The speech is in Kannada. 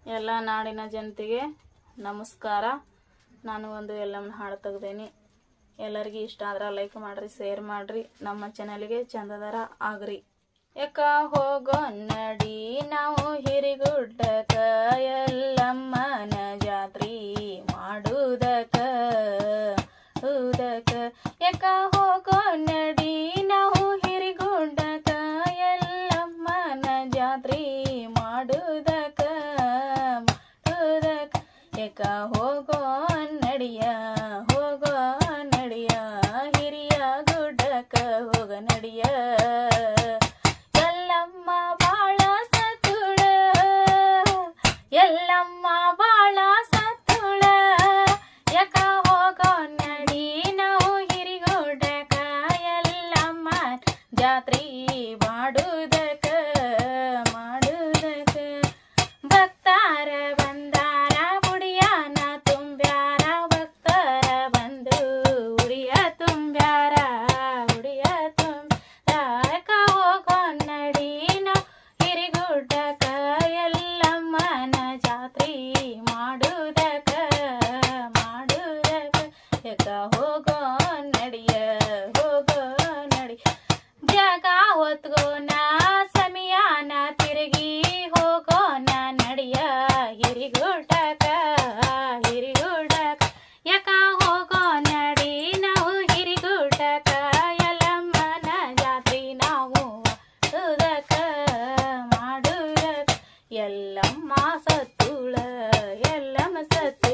ಎಲ್ಲ ನಾಡಿನ ಜನತೆಗೆ ನಮಸ್ಕಾರ ನಾನು ಒಂದು ಎಲ್ಲಮ್ಮನ ಹಾಡು ತೆಗ್ದೇನಿ ಎಲ್ಲರಿಗೂ ಇಷ್ಟ ಆದ್ರೆ ಲೈಕ್ ಮಾಡ್ರಿ ಶೇರ್ ಮಾಡ್ರಿ ನಮ್ಮ ಚಾನಲ್ಗೆ ಚಂದದರ ಆಗ್ರಿ ಯಾಕ ಹೋಗೋ ನಡಿ ನಾವು ಹಿರಿಗುಡ್ಡಕ ಎಲ್ಲಮ್ಮನ ಜಾತ್ರಿ ಮಾಡುದಕ ಉದಕ ಯಾಕ ಹೋಗೋ ನಡಿ ನಾವು ಹಿರಿಗುಡ್ಡಕ ಎಲ್ಲಮ್ಮನ ಜಾತ್ರಿ ಮಾಡುದಕ ಮಾಡುದಕ ಯಾಕ ಹೋಗೋ ನಡಿಯ ಹೋಗೋ ನಡಿಯ ಹಿರಿಯ ಗುಡ್ಡಕ ಹೋಗ ನಡಿಯ ಎಲ್ಲಮ್ಮ ಬಾಳ ಸತುಳ ಎಲ್ಲಮ್ಮ ಬಾಳ ಸತುಳ ಯಾಕ ಹೋಗೋ ನಡಿ ನಾವು ಹಿರಿಗುಡ್ಡಕ ಎಲ್ಲಮ್ಮ ಜಾತ್ರಿ ಮಾಡುದಕ ಮಾಡುದಕ ಭಕ್ತಾರ ಬಂದಾರ ಬುಡಿಯಾನ ತುಂಬ್ಯಾರ ಭಕ್ತರ ಬಂದು ಉಡಿಯ ತುಂಬ್ಯಾರ ಉಡಿಯ ತುಂಬ್ಯಾಕ ಹೋಗೋ ನಡಿನ ಹಿರಿಗುಡ್ಡಕ ಎಲ್ಲಮ್ಮನ ಜಾತ್ರಿ ಮಾಡುದಕ ಮಾಡುದಕ ಯಾಕ ಹೋಗೋ ನಡಿಯ ಹೋಗೋ ನಡಿ ಜಗ ಹೊತ್ಗೋನ ಸಮಿಯಾನ ತಿರುಗಿ ಹೋಗೋನ ನಡಿಯ ಹಿರಿಗುಡ್ಡಕ ಹಿರಿಗುಡ್ಡಕ ಯಾಕ ಹೋಗೋ ನಡಿ ನಾವು ಹಿರಿಗುಡ್ಡಕ ಎಲ್ಲಮ್ಮನ ಜಾತ್ರಿ ನಾವು ಮಾಡುದಕ ಮಾಡುದಕ ಎಲ್ಲಮ್ಮ ಸತ್ತುಳ ಎಲ್ಲಮ್ಮ ಸತ್ತು